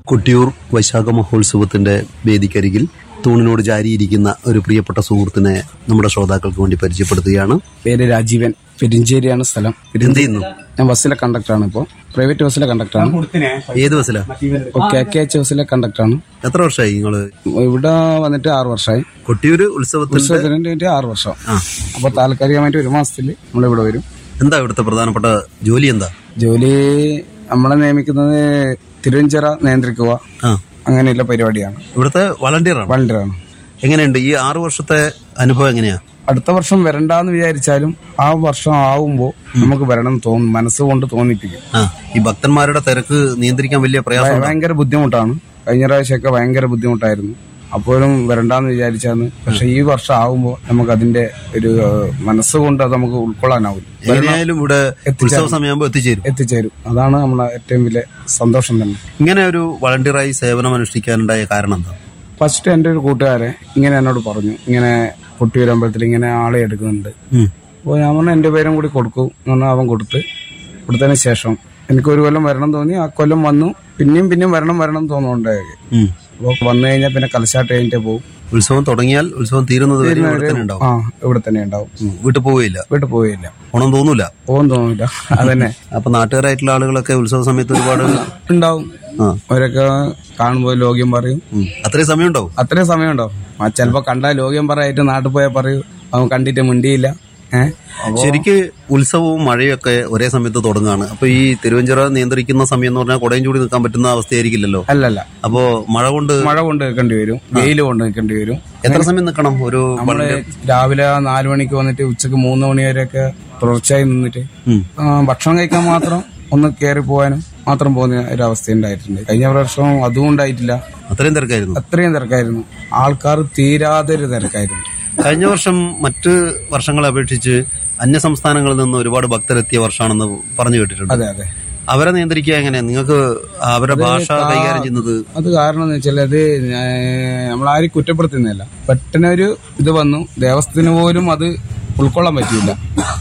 കൊട്ടിയൂർ വൈശാഖ മഹോത്സവത്തിന്റെ വേദിക്കരികിൽ തൂണിനോട് ചാരിയിരിക്കുന്ന ഒരു പ്രിയപ്പെട്ട സുഹൃത്തിനെ നമ്മുടെ ശ്രോതാക്കൾക്ക് വേണ്ടി പരിചയപ്പെടുത്തുകയാണ് പേര് രാജീവൻ പെരിഞ്ചേരിയാണ് സ്ഥലം എന്ത് ചെയ്യുന്നു ഞാൻ ബസ്സിലെ കണ്ടക്ടറാണ് ഇപ്പോൾ പ്രൈവറ്റ് ബസ്സിലെ കണ്ടക്ടറാണ് ഏത് ബസ്സിലാ ഇപ്പോൾ കെ കെ എച്ച് ബസ്സിലെ കണ്ടക്ടറാണ് എത്ര വർഷമായി നിങ്ങള് ഇവിടെ വന്നിട്ട് ആറ് വർഷമായി കൊട്ടിയൂര് ഉത്സവത്തിന്റെ ഉത്സവത്തിന് വേണ്ടി ആറ് വർഷം ആ അപ്പോൾ താൽക്കാലികമായിട്ട് ഒരു മാസത്തിൽ നമ്മളിവിടെ വരും എന്താ ഇവിടുത്തെ പ്രധാനപ്പെട്ട ജോലി എന്താ ജോലി നമ്മളെ നിയമിക്കുന്നത് തിരുവഞ്ചിറ നിയന്ത്രിക്കുക ആ അങ്ങനെയുള്ള പരിപാടിയാണ് ഇവിടുത്തെ വളണ്ടിയറാണ് വളണ്ടിയറാണ് എങ്ങനെയുണ്ട് ഈ ആറു വർഷത്തെ അനുഭവം എങ്ങനെയാ അടുത്ത വർഷം വരണ്ടാന്ന് വിചാരിച്ചാലും ആ വർഷം ആവുമ്പോൾ നമുക്ക് വരണം എന്ന് തോന്നും മനസ്സുകൊണ്ട് തോന്നിപ്പിക്കും ആ ഈ ഭക്തന്മാരുടെ തിരക്ക് നിയന്ത്രിക്കാൻ വലിയ പ്രയാസം ഭയങ്കര ബുദ്ധിമുട്ടാണ് കഴിഞ്ഞ പ്രാവശ്യമൊക്കെ ഭയങ്കര ബുദ്ധിമുട്ടായിരുന്നു അപ്പോഴും വരണ്ടാന്ന് വിചാരിച്ചാന്ന് പക്ഷെ ഈ വർഷം ആവുമ്പോൾ നമുക്ക് അതിന്റെ ഒരു ഏഹ്, മനസ്സുകൊണ്ട് അത് നമുക്ക് ഉൾക്കൊള്ളാനാവും എങ്ങനെയായാലും ഇവിടെ ഉത്സവ സമയമാകുമ്പോൾ എത്തിച്ചേരും എത്തിച്ചേരും അതാണ് നമ്മളെ ഏറ്റവും വലിയ സന്തോഷം തന്നെ ഇങ്ങനെ ഒരു വളണ്ടിയറായി സേവനം അനുഷ്ഠിക്കാനുണ്ടായ കാരണം എന്താ ഫസ്റ്റ് എൻ്റെ ഒരു കൂട്ടുകാരെ ഇങ്ങനെ എന്നോട് പറഞ്ഞു ഇങ്ങനെ കൊട്ടിയൂർ അമ്പലത്തിൽ ഇങ്ങനെ ആളെ എടുക്കുന്നുണ്ട് ഉം. അപ്പോൾ ഞാൻ പറഞ്ഞു എൻ്റെ പേരും കൂടി കൊടുക്കും എന്ന് പറഞ്ഞാൽ അവൻ കൊടുത്ത് കൊടുത്തതിന് ശേഷം എനിക്ക് ഒരു കൊല്ലം വരണം തോന്നി ആ കൊല്ലം വന്നു പിന്നെയും പിന്നെയും വരണം വരണം തോന്നുന്നുണ്ടായി ഉം. അപ്പോൾ വന്നു കഴിഞ്ഞാൽ പിന്നെ കലശാട്ട് കഴിഞ്ഞിട്ട് പോകും ഉത്സവം തുടങ്ങിയാൽ ഉത്സവം തീരുന്നത് വരെ ഇവിടെ തന്നെ ഉണ്ടാവും ആ ഇവിടെ തന്നെ ഉണ്ടാവും ഉം. വീട്ടിൽ പോവുകയില്ല വീട്ടിൽ പോയില്ല ഓണം തോന്നൂല പോകാൻ തോന്നില്ല അതന്നെ അപ്പൊ നാട്ടുകാരായിട്ടുള്ള ആളുകളൊക്കെ ഉത്സവ സമയത്ത് ഒരുപാട് ഉണ്ടാവും ആ അവരൊക്കെ കാണുമ്പോൾ ലോഗ്യം പറയും ഉം. അത്രയും സമയം ഉണ്ടാവും അത്രയും സമയം ഉണ്ടാവും ആ ചിലപ്പോൾ കണ്ടാൽ ലോഗ്യം പറയായിട്ട് നാട്ടിൽ പോയാൽ പറയും അവൻ കണ്ടിട്ട് മിണ്ടിയില്ല ഏഹ് ശരിക്ക് ഉത്സവവും മഴയൊക്കെ ഒരേ സമയത്ത് തുടങ്ങുകയാണ് അപ്പൊ ഈ തിരുവഞ്ചിറ നിയന്ത്രിക്കുന്ന സമയം എന്ന് പറഞ്ഞാൽ കുടയും ചൂടി നിൽക്കാൻ പറ്റുന്ന അവസ്ഥയായിരിക്കില്ലല്ലോ അല്ലല്ല അപ്പോ മഴ കൊണ്ട് മഴ കൊണ്ട് നിൽക്കേണ്ടി വരും വെയിൽ കൊണ്ട് നിൽക്കേണ്ടി വരും എത്ര സമയം നിൽക്കണം ഒരു നമ്മള് രാവിലെ നാലു മണിക്ക് വന്നിട്ട് ഉച്ചക്ക് മൂന്ന് മണി വരെയൊക്കെ തുടർച്ചയായി നിന്നിട്ട് ഉം. ആ, ഭക്ഷണം കഴിക്കാൻ മാത്രം ഒന്ന് കയറി പോകാനും മാത്രം പോകുന്ന ഒരു അവസ്ഥ ഉണ്ടായിട്ടുണ്ട് കഴിഞ്ഞ വർഷം അതും ഉണ്ടായിട്ടില്ല അത്രയും തിരക്കായിരുന്നു അത്രയും തിരക്കായിരുന്നു ആൾക്കാർ തീരാതെ ഒരു തിരക്കായിരുന്നു കഴിഞ്ഞ വർഷം മറ്റ് വർഷങ്ങളെ അപേക്ഷിച്ച് അന്യ സംസ്ഥാനങ്ങളിൽ നിന്ന് ഒരുപാട് ഭക്തരെത്തിയ വർഷമാണെന്ന് പറഞ്ഞു കേട്ടിട്ടുണ്ട് അതെ അതെ അവരെ നിയന്ത്രിക്കുക എങ്ങനെയാ നിങ്ങൾക്ക് അവരുടെ ഭാഷ കൈകാര്യം ചെയ്യുന്നത് അത് കാരണം എന്ന് വെച്ചാൽ അത് നമ്മളാരും കുറ്റപ്പെടുത്തുന്നില്ല പെട്ടെന്നൊരു ഇത് വന്നു ദേവസ്ഥത്തിന് പോലും അത് ഉൾക്കൊള്ളാൻ പറ്റിയില്ല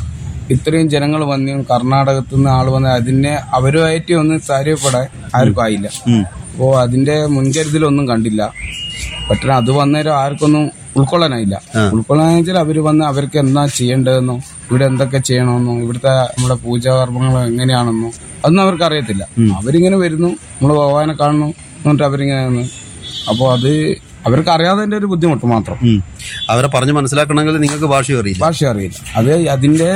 ഇത്രയും ജനങ്ങൾ വന്നു കർണാടകത്തിൽ നിന്ന് ആൾ വന്ന് അതിനെ അവരുമായിട്ട് ഒന്ന് സാരിയപ്പെടാൻ ആർക്കും ആയില്ല ഉം. അപ്പോൾ അതിന്റെ മുൻകരുതലൊന്നും കണ്ടില്ല പെട്ടെന്ന് അത് വന്നേരം ആർക്കൊന്നും ഉൾക്കൊള്ളാനായില്ല ഉൾക്കൊള്ളാൻ വെച്ചാൽ അവര് വന്ന് അവർക്ക് എന്താ ചെയ്യേണ്ടതെന്നോ ഇവിടെ എന്തൊക്കെ ചെയ്യണമെന്നോ ഇവിടുത്തെ നമ്മുടെ പൂജാകർമ്മങ്ങൾ എങ്ങനെയാണെന്നോ അതൊന്നും അവർക്ക് അറിയത്തില്ല അവരിങ്ങനെ വരുന്നു നമ്മൾ ഭഗവാനെ കാണുന്നു എന്നിട്ട് അവരിങ്ങനെ നിന്ന് അപ്പോൾ അത് അവർക്ക് അറിയാതെ ഒരു ബുദ്ധിമുട്ട് മാത്രം ഉം. അവരെ പറഞ്ഞു മനസ്സിലാക്കണമെങ്കിൽ നിങ്ങൾക്ക് ഭാഷയും അറിയില്ല ഭാഷ അറിയില്ല അത് അതിന്റെ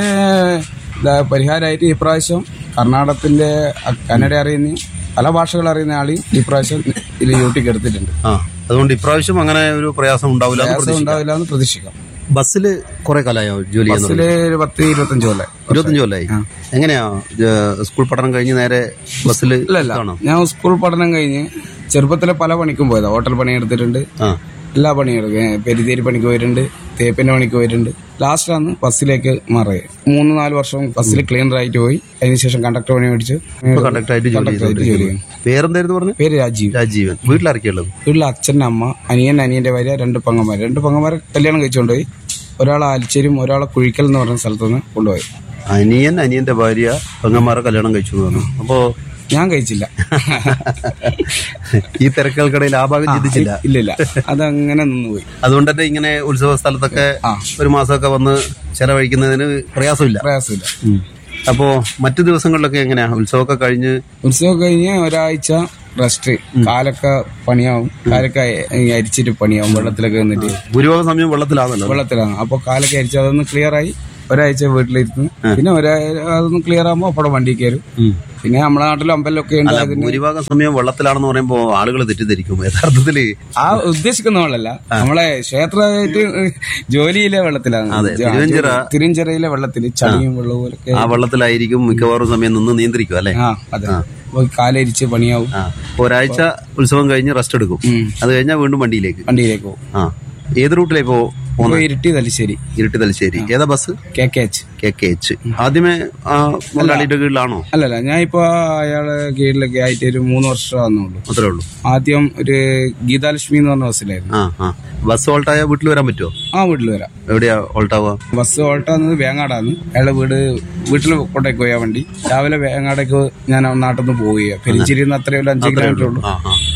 ഇതാ പരിഹാരമായിട്ട് ഇപ്രാവശ്യം കർണാടകത്തിന്റെ അ- കന്നഡ അറിയുന്ന പല ഭാഷകൾ അറിയുന്ന ആളെയും ഇപ്രാവശ്യം ഇതിൽ യൂട്ടിക്ക് എടുത്തിട്ടുണ്ട് ആ അതുകൊണ്ട് ഇപ്രാവശ്യം അങ്ങനെ ഒരു പ്രയാസം ഉണ്ടാവില്ല എന്ന് പ്രയാസം പ്രതീക്ഷിക്കാം. ഉണ്ടാവില്ല എന്ന് പ്രതീക്ഷിക്കാം ബസ്സിൽ കുറെ കാലമായോ ജോലി ചെയ്യുന്നത് ബസ്സില് ഒരു പത്ത് ഇരുപത്തഞ്ച് കൊല്ലം ഇരുപത്തഞ്ച് കൊല്ലായി എങ്ങനെയാ ജ- സ്കൂൾ പഠനം കഴിഞ്ഞ് നേരെ ബസ്സിൽ ഇല്ലല്ല ഞാൻ സ്കൂൾ പഠനം കഴിഞ്ഞ് ചെറുപ്പത്തിലെ പല പണിക്കും പോയതാ ഹോട്ടൽ പണി എടുത്തിട്ടുണ്ട് ആ എല്ലാ പണിയും എടുക്കും പെരിതേരി പണിക്ക് പോയിട്ടുണ്ട് തേപ്പിന്റെ പണിക്ക് പോയിട്ടുണ്ട് ലാസ്റ്റാണ് ബസ്സിലേക്ക് മാറിയത് മൂന്ന് നാല് വർഷം ബസ്സിൽ ക്ലീനർ ആയിട്ട് പോയി അതിനുശേഷം കണ്ടക്ടർ പണി മേടിച്ച് കണ്ടക്ടറായിട്ട് ജോലി കണ്ടക്ടറായിട്ട് ജോലി ചെയ്തുകൊണ്ടിരിക്കുന്നു ചെയ്യുന്നു പേരെന്തായിരുന്നു പറഞ്ഞു പേര് രാജീവ് രാജീവൻ വീട്ടിലിറക്കിയുള്ളത് വീട്ടിൽ അച്ഛൻ അമ്മ അനിയൻ അനിയന്റെ ഭാര്യ രണ്ട് പെങ്ങന്മാർ രണ്ട് പെങ്ങന്മാരെ കല്യാണം കഴിച്ചുകൊണ്ടുപോയി ഒരാളെ ആലിച്ചേരും ഒരാളെ കുഴിക്കൽ എന്ന് പറഞ്ഞ സ്ഥലത്തുനിന്ന് കൊണ്ടുപോയി അനിയൻ അനിയന്റെ ഭാര്യ പെങ്ങന്മാരെ കല്യാണം കഴിച്ചു എന്ന് പറഞ്ഞു അപ്പോ ഞാൻ കഴിച്ചില്ല ഈ തിരക്കുകൾക്കിടയിൽ ആ ഭാഗം ചിന്തിച്ചില്ല ഇല്ലില്ല അതങ്ങനെ നിന്നുപോയി അതുകൊണ്ട് തന്നെ ഇങ്ങനെ ഉത്സവ സ്ഥലത്തൊക്കെ ആ. ഒരു മാസമൊക്കെ വന്ന് ചെലവഴിക്കുന്നതിന് പ്രയാസമില്ല പ്രയാസമില്ല അപ്പോ മറ്റു ദിവസങ്ങളിലൊക്കെ എങ്ങനെയാ ഉത്സവമൊക്കെ കഴിഞ്ഞ് ഉത്സവം കഴിഞ്ഞ് ഒരാഴ്ച റെസ്റ്റ് കാലൊക്കെ പണിയാവും കാലൊക്കെ അ- അരിച്ചിട്ട് പണിയാവും വെള്ളത്തിലൊക്കെ നിന്നിട്ട് ഭൂരിഭാഗം സമയം വെള്ളത്തിലാണല്ലോ വെള്ളത്തിലാണ് അപ്പൊ കാലൊക്കെ അരിച്ച് അതൊന്ന് ക്ലിയർ ആയി ഒരാഴ്ച വീട്ടിലിരുന്ന് പിന്നെ ഒരാ അതൊന്ന് ക്ലിയർ ആകുമ്പോൾ അപ്പടെ വണ്ടി കയറും പിന്നെ നമ്മുടെ നാട്ടിലും അമ്പലമൊക്കെ ഉണ്ട് അല്ല അതിന് ഭൂരിഭാഗം സമയം വെള്ളത്തിലാണെന്ന് പറയുമ്പോ ആളുകൾ തെറ്റിദ്ധരിക്കും യഥാർത്ഥത്തില് ആ ഉദ്ദേശിക്കുന്ന വെള്ളമല്ല നമ്മളെ ക്ഷേത്രമായിട്ട് ജോലിയിലെ വെള്ളത്തിലാണ് അതെ, തിരുവഞ്ചിറ- തിരുവഞ്ചിറയിലെ വെള്ളത്തിൽ ചളിയും വെള്ളവും ഒക്കെ ആ വെള്ളത്തിലായിരിക്കും മിക്കവാറും സമയം നിന്ന് നിയന്ത്രിക്കും അല്ലെ ആ അതെ അപ്പൊ കാലരിച്ച് പണിയാവും ആ അപ്പൊ ഒരാഴ്ച ഉത്സവം കഴിഞ്ഞ് റെസ്റ്റ് എടുക്കും ഉം. അത് കഴിഞ്ഞാൽ വീണ്ടും വണ്ടിയിലേക്ക് വണ്ടിയിലേക്ക് പോകും ആ ഏത് റൂട്ടിലാ ഇപ്പോ ഇപ്പൊ ഇരുട്ടി തലശ്ശേരി ഇരുട്ടി തലശ്ശേരി ഏതാ bus K K H K K H ആദ്യമേ ആ മുതലാളിയുടെ കീഴിലാണോ അല്ലല്ല ഞാൻ ഇപ്പൊ അയാളെ കീഴിലൊക്കെ ആയിട്ട് ഒരു മൂന്ന് വർഷം ആവുന്നുള്ളൂ അത്രേ ഉള്ളൂ ആദ്യം ഒരു ഗീതാലക്ഷ്മി എന്ന് പറഞ്ഞ ബസ്സിലായിരുന്നു ആ ആ ബസ് ഓൾട്ടായ വീട്ടിൽ വരാൻ പറ്റുമോ ആ വീട്ടിൽ വരാം എവിടെയാ ഓൾട്ടാവുക ബസ് ഓട്ടാന്നത് വേങ്ങാടാണ് അയാളുടെ വീട് വീട്ടിൽ കൊണ്ടേക്ക് പോയാ വണ്ടി രാവിലെ വേങ്ങാടേക്ക് ഞാൻ നാട്ടിൽ നിന്ന് പോവുക പെരിഞ്ചേരിന്ന് അത്രയും ഒരു അഞ്ച് കിലോമീറ്റർ ഉള്ളൂ ആ ആ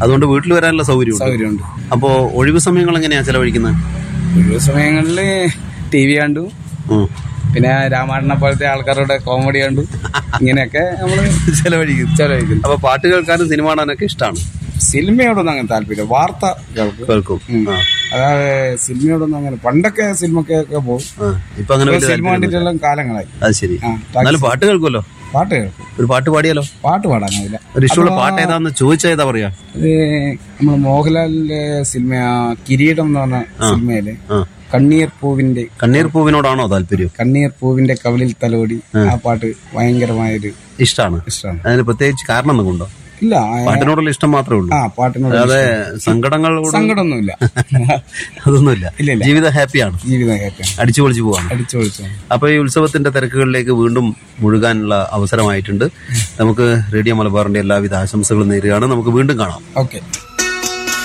അതുകൊണ്ട് വീട്ടിൽ വരാനുള്ള സൗകര്യമുണ്ട് സൗകര്യമുണ്ട് അപ്പോ ഒഴിവ് സമയങ്ങൾ എങ്ങനെയാ ചെലവഴിക്കുന്നത് ഒഴിവ് സമയങ്ങളിൽ ടി വി കണ്ടു ഉം. പിന്നെ രാമായണനെ പോലത്തെ ആൾക്കാരുടെ കോമഡി കണ്ടു ഇങ്ങനെയൊക്കെ നമ്മള് ചെലവഴിക്കും ചെലവഴിക്കുന്നു അപ്പൊ പാട്ട് കേൾക്കാനും സിനിമ കാണാനൊക്കെ ഇഷ്ടമാണ് സിനിമയോടൊന്നും അങ്ങനെ താല്പര്യം വാർത്ത കേൾക്കും കേൾക്കും ഉം. ആ, അതായത് സിനിമയോടൊന്നും അങ്ങനെ പണ്ടൊക്കെ സിനിമക്കൊക്കെ പോകും ആ. ഇപ്പൊ അങ്ങനെ വലിയ സിനിമ കണ്ടിട്ടെല്ലാം കാലങ്ങളായി അത് ശരി ആ എന്നാലും പാട്ട് കേൾക്കുമല്ലോ പാട്ട് കേൾക്കും ഒരു പാട്ട് പാടിയാലോ പാട്ട് പാടാനാവില്ല ഒരു ഇഷ്ടമുള്ള പാട്ട് ഏതാന്ന് ചോദിച്ചാ ഏതാ പറയാ അത് നമ്മൾ മോഹൻലാലിന്റെ സിനിമ കിരീടം എന്ന് പറഞ്ഞ സിനിമയില് ആ. കണ്ണീർ പൂവിന്റെ കണ്ണീർ പൂവിനോടാണോ താല്പര്യം കണ്ണീർ പൂവിന്റെ കവിളിൽ തലോടി ആ പാട്ട് ഭയങ്കരമായൊരു ഇഷ്ടമാണ് ഇഷ്ടമാണ് അതിന് പ്രത്യേകിച്ച് കാരണം ഒന്നും കൊണ്ടോ ഇല്ല ആ- പാട്ടിനോടുള്ള ഇഷ്ടം മാത്രമേ ഉള്ളൂ ആ പാട്ടിനോട് അതെ സങ്കടങ്ങളോട് സങ്കടമൊന്നുമില്ല അതൊന്നുമില്ല ഇല്ല, ഇല്ല. ജീവിതം ഹാപ്പിയാണ് ജീവിതം കേൾക്കാൻ അടിച്ചു പൊളിച്ചു പോവാണ് അടിച്ചു പൊളിച്ചു അപ്പൊ ഈ ഉത്സവത്തിന്റെ തിരക്കുകളിലേക്ക് വീണ്ടും മുഴുകാനുള്ള അവസരമായിട്ടുണ്ട് നമുക്ക് റേഡിയോ മലബാറിന്റെ എല്ലാവിധ ആശംസകളും നേരുകയാണ് നമുക്ക് വീണ്ടും കാണാം ഓക്കെ